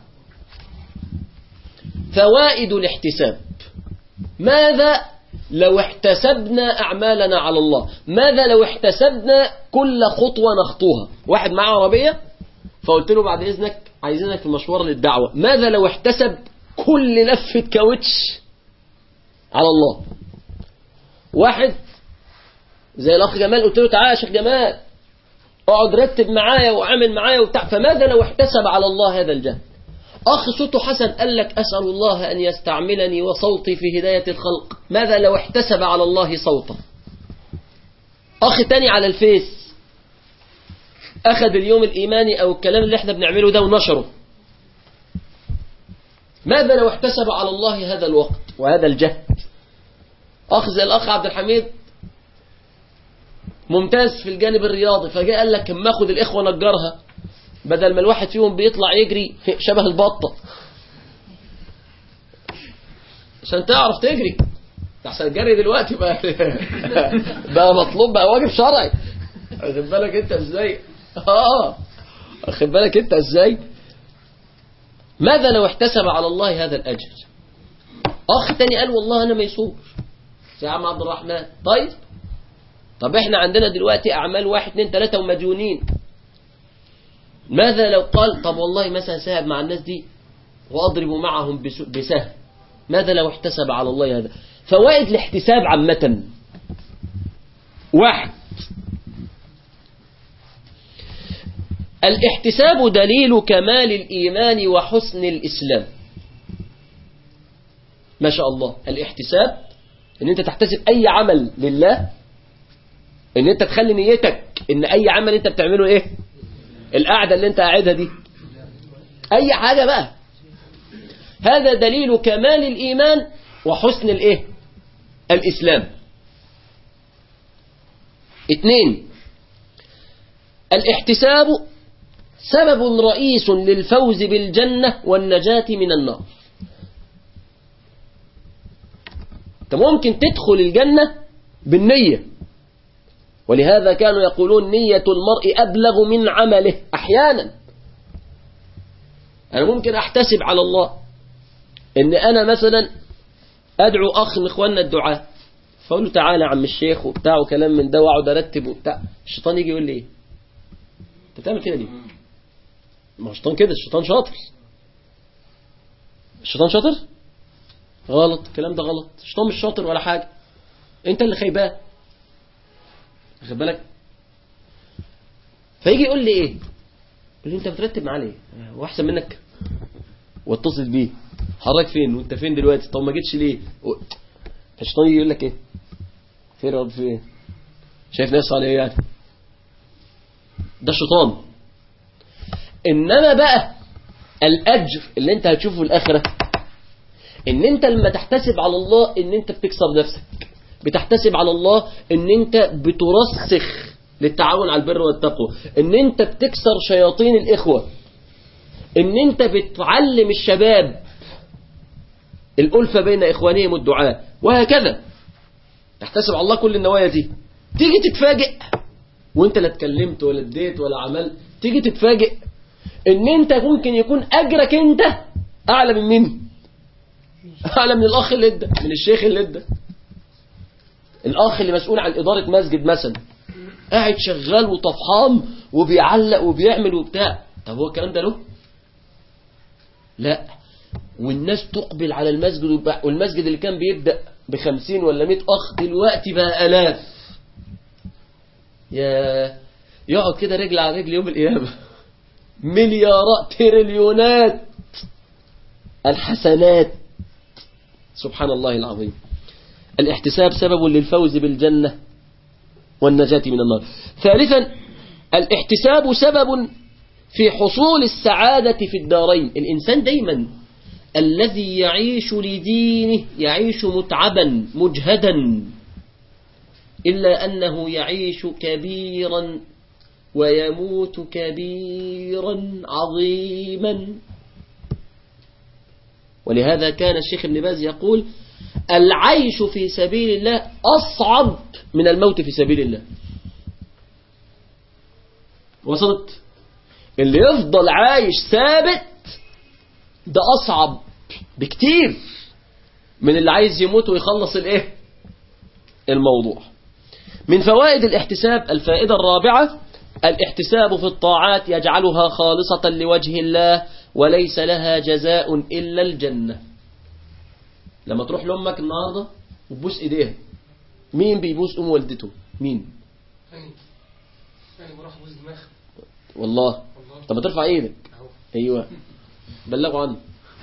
فوائد الاحتساب ماذا لو احتسبنا أعمالنا على الله ماذا لو احتسبنا كل خطوة نخطوها واحد معاه عربية فقلت له بعد إذنك عايزينك في مشوار للدعوة ماذا لو احتسب كل لفة كاوتش على الله واحد زي الأخ جمال قلت له تعالى يا شيخ جمال اقعد رتب معايا وعامل معايا وبتاع فماذا لو احتسب على الله هذا الجهل أخ صوته حسن قال لك أسأل الله أن يستعملني وصوتي في هداية الخلق ماذا لو احتسب على الله صوته أخ تاني على الفيس أخذ اليوم الإيماني أو الكلام اللي احنا بنعمله ده ونشره ماذا لو احتسب على الله هذا الوقت وهذا الجهد أخ زي الأخ عبد الحميد ممتاز في الجانب الرياضي فجاء قال لك اما اخد الإخوة نجرها بدل ما الواحد فيهم بيطلع يجري شبه البطة عشان تعرف تجري احسن الجري دلوقتي بقى بقى مطلوب بقى واجب شرعي واخد بالك انت ازاي اه واخد بالك انت ازاي ماذا لو احتسب على الله هذا الاجر اخ تاني قال والله انا ميسور يا عم عبد الرحمن طيب طب احنا عندنا دلوقتي اعمال واحد اتنين تلاتة ومديونين ماذا لو قال طب والله مثلا ساعد مع الناس دي واضرب معهم بسهم ماذا لو احتسب على الله هذا فوائد الاحتساب عامة واحد الاحتساب دليل كمال الإيمان وحسن الإسلام ما شاء الله الاحتساب ان انت تحتسب اي عمل لله ان انت تخلي نيتك ان اي عمل انت بتعمله ايه القعدة اللي انت قاعدها دي اي حاجة بقى هذا دليل كمال الايمان وحسن الايه الاسلام اثنين الاحتساب سبب رئيس للفوز بالجنة والنجاة من النار انت ممكن تدخل الجنة بالنية ولهذا كانوا يقولون نية المرء أبلغ من عمله أحيانا أنا ممكن أحتسب على الله إن أنا مثلا أدعو أخ من إخواننا الدعاء فأقول له تعالى يا عم الشيخ وبتاع وكلام من ده وأقعد أرتب وبتاع الشيطان يجي يقول لي إيه أنت بتعمل كده ليه؟ ما هو الشيطان كده الشيطان شاطر الشيطان شاطر؟ غلط الكلام ده غلط الشيطان مش شاطر ولا حاجة أنت اللي خيبان واخد بالك فيجي يقول لي ايه يقول لي انت بترتب معاه ليه هو احسن منك واتصل بيه حضرتك فين وانت فين دلوقتي طب ما جيتش ليه و- فالشيطان يجي يقول لك ايه خير يا رب في ايه شايف ناس على ايه يعني ده الشيطان انما بقى الاجر اللي انت هتشوفه في الاخره ان انت لما تحتسب على الله ان انت بتكسر نفسك بتحتسب على الله ان انت بترسخ للتعاون على البر والتقوى ان انت بتكسر شياطين الاخوة ان انت بتعلم الشباب الألفة بين إخوانهم الدعاء وهكذا تحتسب على الله كل النوايا دي تيجي تتفاجئ وانت لا اتكلمت ولا اديت ولا عملت تيجي تتفاجئ ان انت ممكن يكون اجرك انت اعلى من مين اعلى من الاخ اللي ادى من الشيخ اللي ادى الاخ اللي مسؤول عن اداره مسجد مثلا قاعد شغال وطفحان وبيعلق وبيعمل وبتاع طب هو الكلام ده له لا والناس تقبل على المسجد وب- والمسجد اللي كان بيبدأ بخمسين ولا مئة أخ دلوقتي بقى ألاف يا يقعد كده رجل على رجل يوم القيامة مليارات تريليونات الحسنات سبحان الله العظيم الاحتساب سبب للفوز بالجنة والنجاة من النار ثالثا الاحتساب سبب في حصول السعادة في الدارين الإنسان دايما الذي يعيش لدينه يعيش متعبا مجهدا إلا أنه يعيش كبيرا ويموت كبيرا عظيما ولهذا كان الشيخ ابن باز يقول العيش في سبيل الله أصعب من الموت في سبيل الله وصلت اللي يفضل عايش ثابت ده أصعب بكتير من اللي عايز يموت ويخلص الايه الموضوع من فوائد الاحتساب الفائدة الرابعة الاحتساب في الطاعات يجعلها خالصة لوجه الله وليس لها جزاء إلا الجنة لما تروح لأمك النهاردة وتبوس إيديها مين بيبوس أم والدته مين ثاني ثاني بروح بوز دماغ والله والله طب ما ترفع ايدك اهو ايوه بلغوا عنه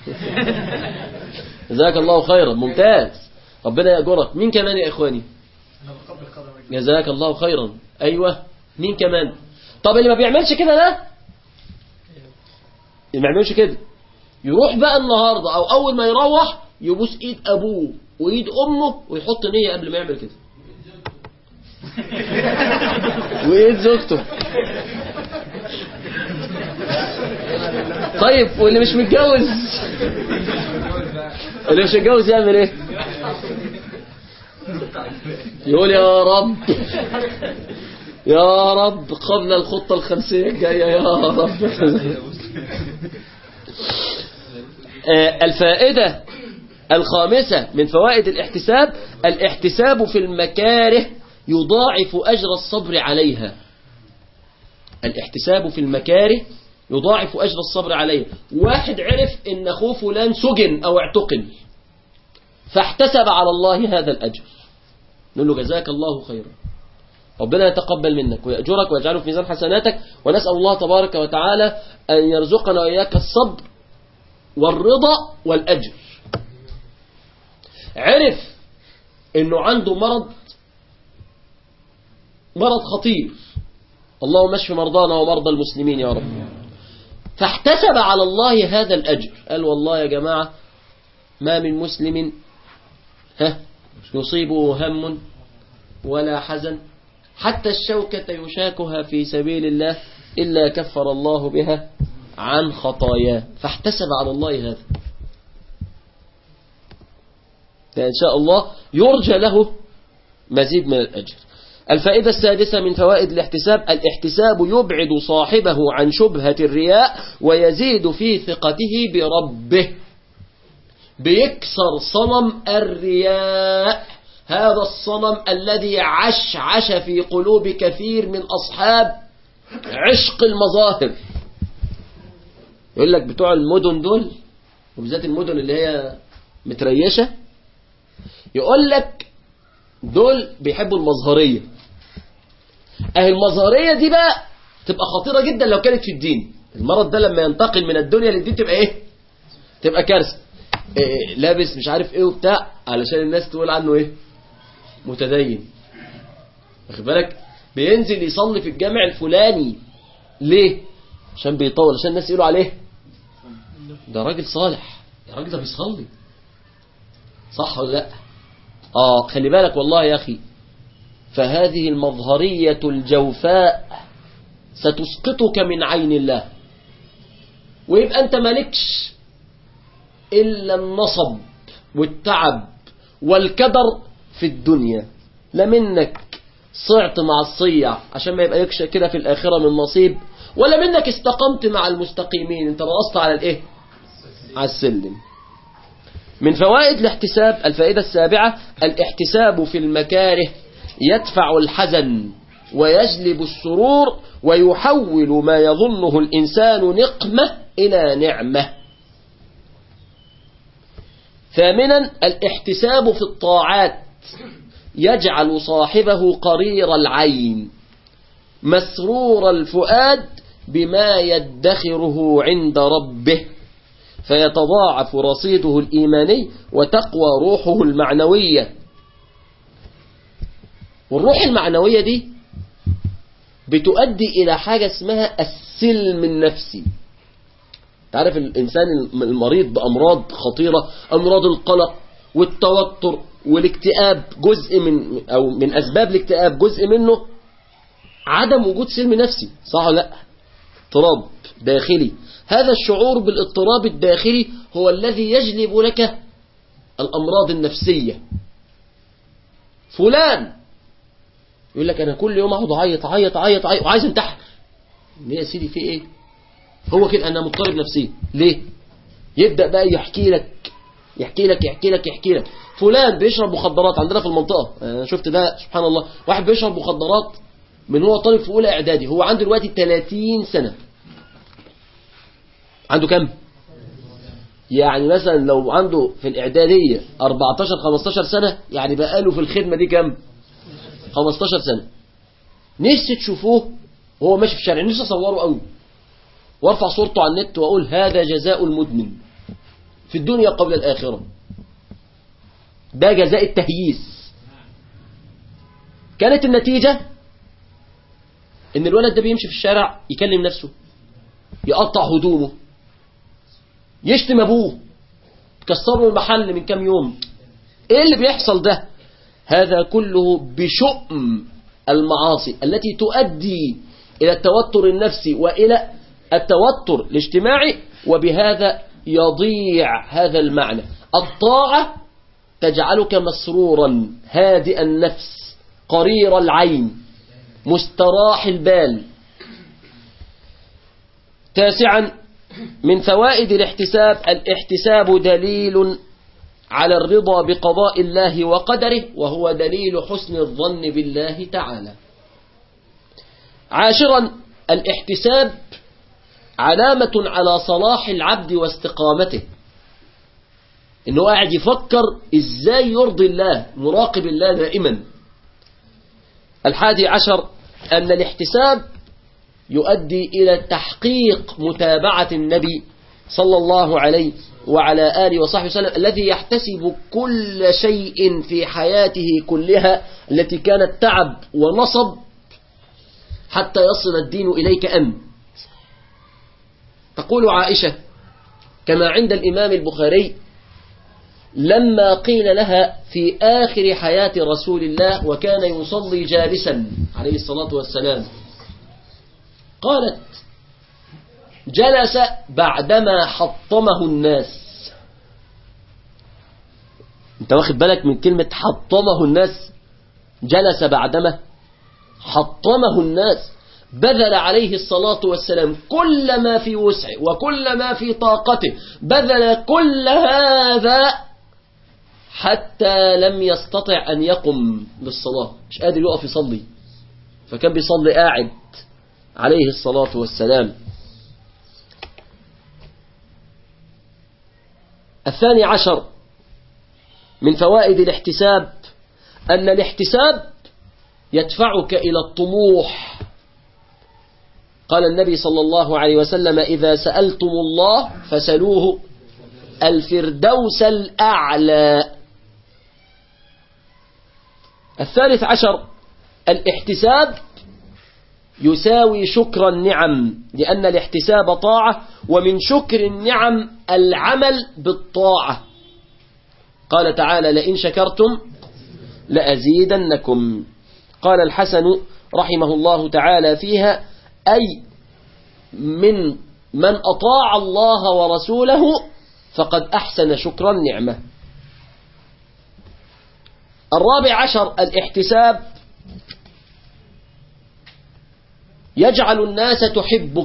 جزاك الله خيرا ممتاز ربنا يأجرك مين كمان يا اخواني انا بقبل قدمك جزاك الله خيرا ايوه مين كمان طب اللي ما بيعملش كده ده اللي ما بيعملش كده يروح بقى النهارده او اول ما يروح يبوس ايد ابوه وايد امه ويحط نيه قبل ما يعمل كده وايد زوجته طيب واللي مش متجوز اللي مش متجوز يعمل ايه يقول يا رب يا رب قبل الخطة الخمسية الجاية يا رب آه، الفائدة الخامسة من فوائد الاحتساب الاحتساب في المكاره يضاعف أجر الصبر عليها الاحتساب في المكاره يضاعف أجر الصبر عليها واحد عرف إن أخوه فلان سجن أو اعتقل فاحتسب على الله هذا الأجر نقول له جزاك الله خيرا ربنا يتقبل منك ويأجرك ويجعله في ميزان حسناتك ونسأل الله تبارك وتعالى أن يرزقنا وإياك الصبر والرضا والأجر عرف أنه عنده مرض مرض خطير اللهم اشف مرضانا ومرضى المسلمين يا رب فاحتسب على الله هذا الأجر قال والله يا جماعة ما من مسلم ها يصيبه هم ولا حزن حتى الشوكة يشاكها في سبيل الله إلا كفر الله بها عن خطاياه فاحتسب على الله هذا إن شاء الله يرجى له مزيد من الأجر الفائدة السادسة من فوائد الاحتساب الاحتساب يبعد صاحبه عن شبهة الرياء ويزيد في ثقته بربه بيكسر صنم الرياء هذا الصنم الذي عش عش في قلوب كثير من أصحاب عشق المظاهر يقول لك بتوع المدن دول وبالذات المدن اللي هي متريشة يقول لك دول بيحبوا المظهرية اهي المظهرية دي بقى تبقى خطيرة جدا لو كانت في الدين المرض ده لما ينتقل من الدنيا للدين تبقى ايه تبقى كارثة إيه لابس مش عارف ايه وبتاع علشان الناس تقول عنه ايه متدين واخد بالك بينزل يصلي في الجامع الفلاني ليه عشان بيطول عشان الناس يقولوا عليه ده راجل صالح يا راجل ده بيصلي صح ولا لا اه خلي بالك والله يا اخي فهذه المظهرية الجوفاء ستسقطك من عين الله ويبقى انت مالكش الا النصب والتعب والكدر في الدنيا لا منك صعت مع الصيع عشان ما يبقى يكش كده في الآخرة من نصيب ولا منك استقمت مع المستقيمين انت رقصت على الايه على السلم من فوائد الاحتساب الفائدة السابعة الاحتساب في المكاره يدفع الحزن ويجلب السرور ويحول ما يظنه الإنسان نقمة إلى نعمة ثامنا الاحتساب في الطاعات يجعل صاحبه قرير العين مسرور الفؤاد بما يدخره عند ربه فيتضاعف رصيده الإيماني وتقوى روحه المعنوية والروح المعنوية دي بتؤدي إلى حاجة اسمها السلم النفسي تعرف الإنسان المريض بأمراض خطيرة أمراض القلق والتوتر والاكتئاب جزء من أو من أسباب الاكتئاب جزء منه عدم وجود سلم نفسي صح ولا لا اضطراب داخلي هذا الشعور بالاضطراب الداخلي هو الذي يجلب لك الأمراض النفسية فلان يقول لك أنا كل يوم أقعد أعيط أعيط أعيط أعيط وعايز انتحر ليه يا سيدي في إيه هو كده أنا مضطرب نفسيا ليه يبدأ بقى يحكي لك يحكي لك يحكي لك يحكي لك فلان بيشرب مخدرات عندنا في المنطقة أنا شفت ده سبحان الله واحد بيشرب مخدرات من هو طالب في أولى إعدادي هو عنده دلوقتي 30 سنة عنده كم يعني مثلا لو عنده في الإعدادية 14 15 سنة يعني بقاله في الخدمة دي كم 15 سنة نفسي تشوفوه وهو ماشي في الشارع نفسي أصوره قوي وارفع صورته على النت وأقول هذا جزاء المدمن في الدنيا قبل الآخرة ده جزاء التهييس كانت النتيجة ان الولد ده بيمشي في الشارع يكلم نفسه يقطع هدومه يشتم ابوه تكسر له المحل من كام يوم ايه اللي بيحصل ده هذا كله بشؤم المعاصي التي تؤدي الى التوتر النفسي والى التوتر الاجتماعي وبهذا يضيع هذا المعنى الطاعة تجعلك مسرورا هادئ النفس قرير العين مستراح البال تاسعا من فوائد الاحتساب الاحتساب دليل على الرضا بقضاء الله وقدره وهو دليل حسن الظن بالله تعالى عاشرا الاحتساب علامة على صلاح العبد واستقامته انه قاعد يفكر ازاي يرضي الله مراقب الله دائما الحادي عشر أن الاحتساب يؤدي إلى تحقيق متابعة النبي صلى الله عليه وعلى آله وصحبه وسلم الذي يحتسب كل شيء في حياته كلها التي كانت تعب ونصب حتى يصل الدين إليك أنت تقول عائشة كما عند الإمام البخاري لما قيل لها في آخر حياة رسول الله وكان يصلي جالسا عليه الصلاة والسلام قالت جلس بعدما حطمه الناس انت واخد بالك من كلمة حطمه الناس جلس بعدما حطمه الناس بذل عليه الصلاة والسلام كل ما في وسعه وكل ما في طاقته بذل كل هذا حتى لم يستطع أن يقم للصلاة مش قادر يقف يصلي فكان بيصلي قاعد عليه الصلاة والسلام الثاني عشر من فوائد الاحتساب أن الاحتساب يدفعك إلى الطموح قال النبي صلى الله عليه وسلم إذا سألتم الله فسلوه الفردوس الأعلى الثالث عشر الاحتساب يساوي شكر النعم لأن الاحتساب طاعة ومن شكر النعم العمل بالطاعة قال تعالى لئن شكرتم لأزيدنكم قال الحسن رحمه الله تعالى فيها أي من من أطاع الله ورسوله فقد أحسن شكر النعمة الرابع عشر الاحتساب يجعل الناس تحبك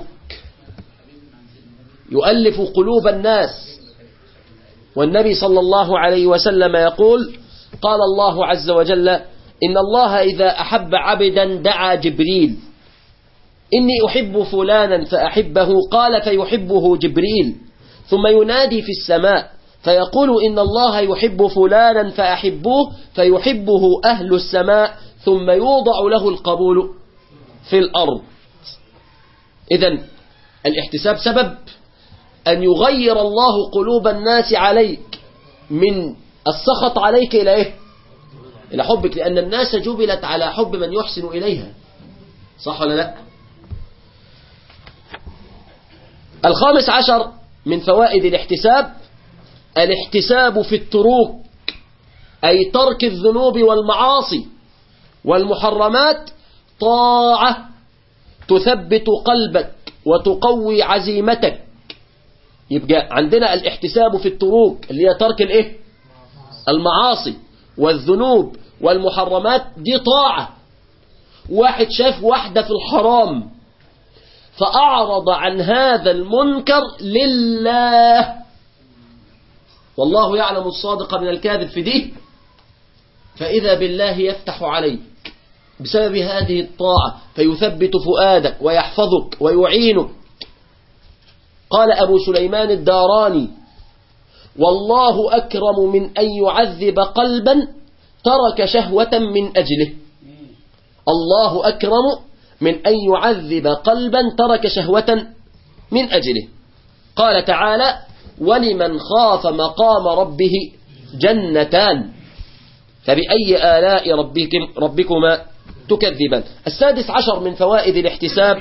يؤلف قلوب الناس والنبي صلى الله عليه وسلم يقول قال الله عز وجل إن الله إذا أحب عبدا دعا جبريل إني أحب فلانا فأحبه قال فيحبه جبريل ثم ينادي في السماء فيقول إن الله يحب فلانا فأحبوه فيحبه أهل السماء ثم يوضع له القبول في الأرض إذا الاحتساب سبب أن يغير الله قلوب الناس عليك من السخط عليك إلى إيه إلى حبك لأن الناس جبلت على حب من يحسن إليها صح ولا لا الخامس عشر من فوائد الاحتساب الاحتساب في التروك أي ترك الذنوب والمعاصي والمحرمات طاعة تثبت قلبك وتقوي عزيمتك يبقى عندنا الاحتساب في التروك اللي هي ترك الايه المعاصي والذنوب والمحرمات دي طاعة واحد شاف واحدة في الحرام فأعرض عن هذا المنكر لله والله يعلم الصادق من الكاذب في دي فإذا بالله يفتح عليك بسبب هذه الطاعة فيثبت فؤادك ويحفظك ويعينك قال أبو سليمان الداراني والله أكرم من أن يعذب قلبا ترك شهوة من أجله الله أكرم من أن يعذب قلبا ترك شهوة من أجله قال تعالى ولمن خاف مقام ربه جنتان فبأي آلاء ربكم ربكما تكذبان السادس عشر من فوائد الاحتساب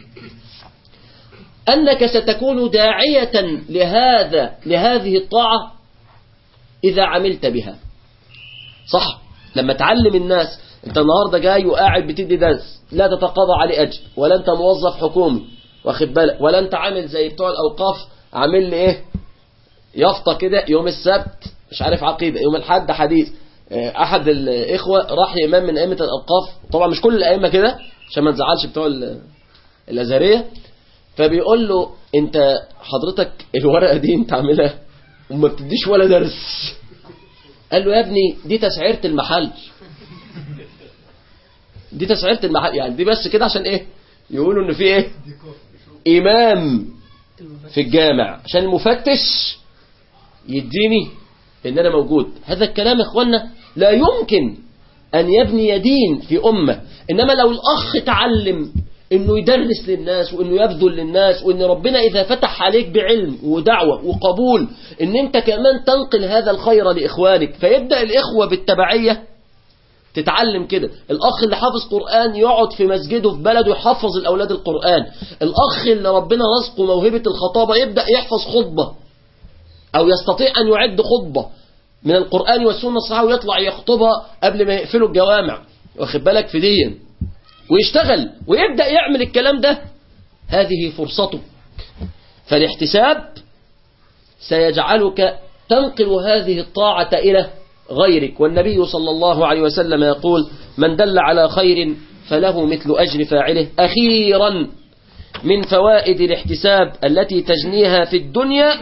أنك ستكون داعية لهذا لهذه الطاعة إذا عملت بها صح لما تعلم الناس انت النهاردة جاي وقاعد بتدي درس لا تتقاضى عليه أجر ولا انت موظف حكومي واخد بالك ولا انت عامل زي بتوع الأوقاف عامل لي ايه يافطة كده يوم السبت مش عارف عقيدة يوم الحد حديث احد الاخوة راح لامام من ائمة الاوقاف طبعا مش كل الائمة كده عشان ما تزعلش بتوع الازهرية فبيقول له انت حضرتك الورقة دي انت عاملها وما بتديش ولا درس قال له يا ابني دي تسعيرة المحل دي تسعيرة المحل يعني دي بس كده عشان ايه يقولوا ان في ايه امام في الجامع عشان المفتش يديني ان انا موجود هذا الكلام يا اخوانا لا يمكن ان يبني دين في امة انما لو الاخ تعلم انه يدرس للناس وانه يبذل للناس وان ربنا اذا فتح عليك بعلم ودعوة وقبول ان انت كمان تنقل هذا الخير لاخوانك فيبدأ الاخوة بالتبعية تتعلم كده الأخ اللي حافظ قرآن يقعد في مسجده في بلده يحفظ الأولاد القرآن الأخ اللي ربنا رزقه موهبة الخطابة يبدأ يحفظ خطبة أو يستطيع أن يعد خطبة من القرآن والسنة الصحيحة ويطلع يخطبها قبل ما يقفلوا الجوامع واخد بالك في دين ويشتغل ويبدأ يعمل الكلام ده هذه فرصتك فالاحتساب سيجعلك تنقل هذه الطاعة إلى غيرك والنبي صلى الله عليه وسلم يقول من دل على خير فله مثل أجر فاعله أخيرا من فوائد الاحتساب التي تجنيها في الدنيا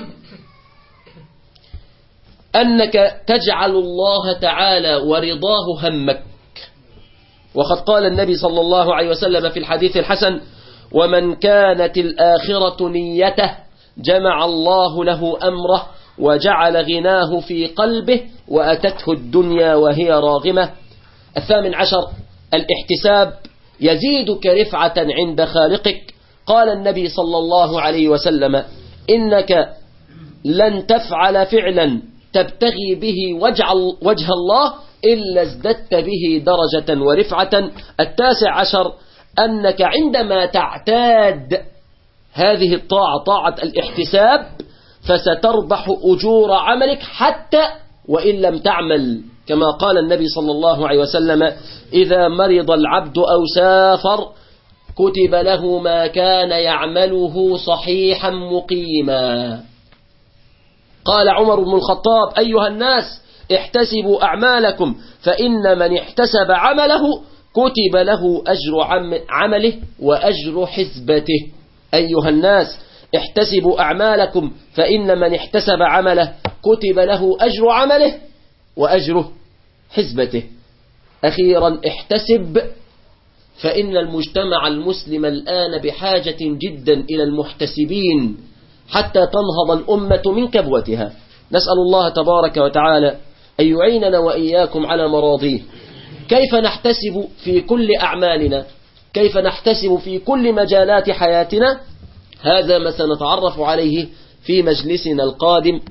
أنك تجعل الله تعالى ورضاه همك وقد قال النبي صلى الله عليه وسلم في الحديث الحسن ومن كانت الآخرة نيته جمع الله له أمره وجعل غناه في قلبه وأتته الدنيا وهي راغمة الثامن عشر الاحتساب يزيدك رفعة عند خالقك قال النبي صلى الله عليه وسلم إنك لن تفعل فعلا تبتغي به وجه, وجه الله إلا ازددت به درجة ورفعة التاسع عشر أنك عندما تعتاد هذه الطاعة طاعة الاحتساب فستربح أجور عملك حتى وإن لم تعمل كما قال النبي صلى الله عليه وسلم إذا مرض العبد أو سافر كتب له ما كان يعمله صحيحا مقيما قال عمر بن الخطاب أيها الناس احتسبوا أعمالكم فإن من احتسب عمله كتب له أجر عمله وأجر حسبته أيها الناس احتسبوا أعمالكم فإن من احتسب عمله كتب له أجر عمله وأجره حسبته أخيرا احتسب فإن المجتمع المسلم الآن بحاجة جدا إلى المحتسبين حتى تنهض الأمة من كبوتها نسأل الله تبارك وتعالى أن يعيننا وإياكم على مراضيه كيف نحتسب في كل أعمالنا كيف نحتسب في كل مجالات حياتنا هذا ما سنتعرف عليه في مجلسنا القادم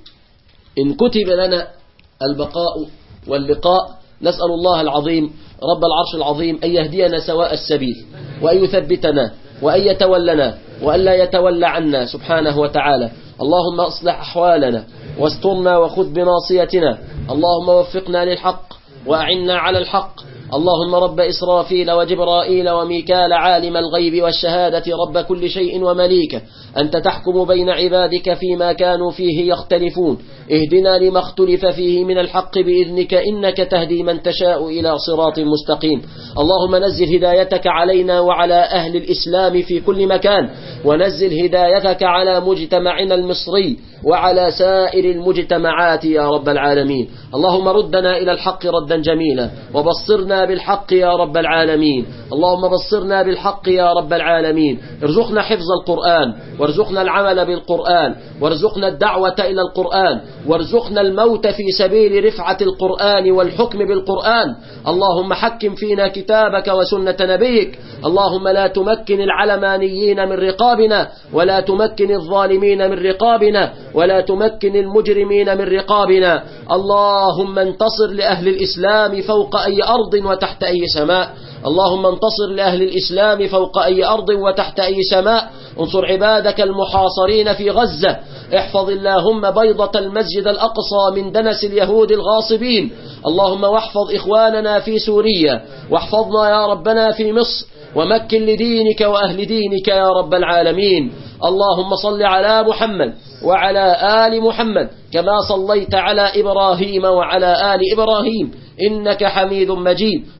إن كتب لنا البقاء واللقاء نسأل الله العظيم رب العرش العظيم أن يهدينا سواء السبيل وأن يثبتنا وأن يتولنا وأن لا يتولى عنا سبحانه وتعالى اللهم أصلح أحوالنا واسترنا وخذ بناصيتنا اللهم وفقنا للحق وأعنا على الحق اللهم رب إسرافيل وجبرائيل وميكال عالم الغيب والشهادة رب كل شيء ومليكه أنت تحكم بين عبادك فيما كانوا فيه يختلفون اهدنا لما اختلف فيه من الحق بإذنك إنك تهدي من تشاء إلى صراط مستقيم اللهم نزل هدايتك علينا وعلى أهل الإسلام في كل مكان ونزل هدايتك على مجتمعنا المصري وعلى سائر المجتمعات يا رب العالمين اللهم ردنا إلى الحق ردا جميلا وبصرنا بالحق يا رب العالمين اللهم بصرنا بالحق يا رب العالمين ارزقنا حفظ القرآن وارزقنا العمل بالقرآن وارزقنا الدعوة إلى القرآن وارزقنا الموت في سبيل رفعة القرآن والحكم بالقرآن اللهم حكم فينا كتابك وسنة نبيك اللهم لا تمكن العلمانيين من رقابنا ولا تمكن الظالمين من رقابنا ولا تمكن المجرمين من رقابنا اللهم انتصر لأهل الإسلام فوق أي أرض وتحت أي سماء اللهم انتصر لأهل الإسلام فوق أي أرض وتحت أي سماء انصر عبادك المحاصرين في غزة احفظ اللهم بيضة المسجد الأقصى من دنس اليهود الغاصبين اللهم واحفظ إخواننا في سوريا واحفظنا يا ربنا في مصر ومكن لدينك وأهل دينك يا رب العالمين اللهم صل على محمد وعلى آل محمد كما صليت على إبراهيم وعلى آل إبراهيم إنك حميد مجيد